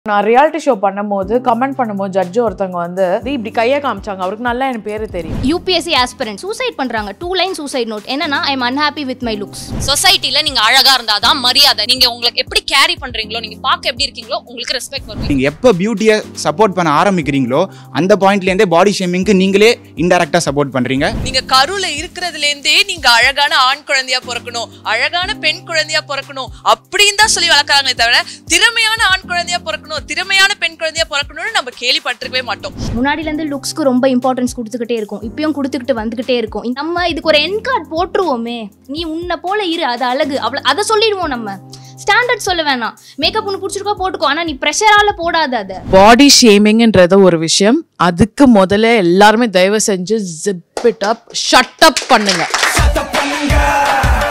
நான் reality show பண்ணும்போது comment பண்ணும்போது ஜட்ஜ் ஒருத்தவங்க வந்து "இது இப்படி கையை காமிச்சாங்க அவருக்கு நல்லா என் பேரு தெரியும் யூபிஎஸ்சி ஆஸ்பிரண்ட் சூசைட் பண்றாங்க டூ லைன் சூசைட் நோட் என்னன்னா I am unhappy with my looks சொசைட்டில நீங்க அழகா இருந்தாதான் மரியாதை நீங்க உங்களுக்கு எப்படி கேரி பண்றீங்களோ நீங்க பார்க்க எப்படி இருக்கீங்களோ உங்களுக்கு ரெஸ்பெக்ட் வரும் நீங்கள் எப்போ பியூட்டியை சப்போர்ட் பண்ண ஆரம்பிக்கிறீங்களோ அந்த பாயிண்ட்லேருந்தே பாடி ஷேமிங்க்கு நீங்களே இன்டெரக்டாக சப்போர்ட் பண்ணுறீங்க நீங்க கருல இருக்கிறதுல இருந்தே நீங்க அழகான ஆண் குழந்தையா பிறக்கணும் அழகான பெண் குழந்தையா பிறக்கணும் அப்படின்னு தான் சொல்லி வளர்க்குறாங்களே தவிர திறமையான ஆண் குழந்தையா பிறக்கணும் திறமையான பெண் குழந்தையா பிறக்கணும்னு நம்ம கேள்விப்பட்டிருக்கவே மாட்டோம் முன்னாடில இருந்து லுக்ஸ்க்கு ரொம்ப இம்பார்ட்டன்ஸ் கொடுத்துக்கிட்டே இருக்கும் இப்பயும் கொடுத்துக்கிட்டு வந்துகிட்டே இருக்கும் நம்ம இதுக்கு ஒரு என் கார்டு போட்டுருவோமே நீ உன்னை போல இரு அது அழகு அவ்வளோ அதை சொல்லிடுவோம் நம்ம ஸ்டாண்டர்ட் சொல்ல வேணாம் மேக்கப் ஒன்று பிடிச்சிருக்கோ போட்டுக்கோ ஆனா நீ ப்ரெஷரால போடாத அதை பாடி ஷேமிங்ன்றது ஒரு விஷயம் அதுக்கு முதல்ல எல்லாருமே தயவு செஞ்சு zip it up shut up பண்ணுங்க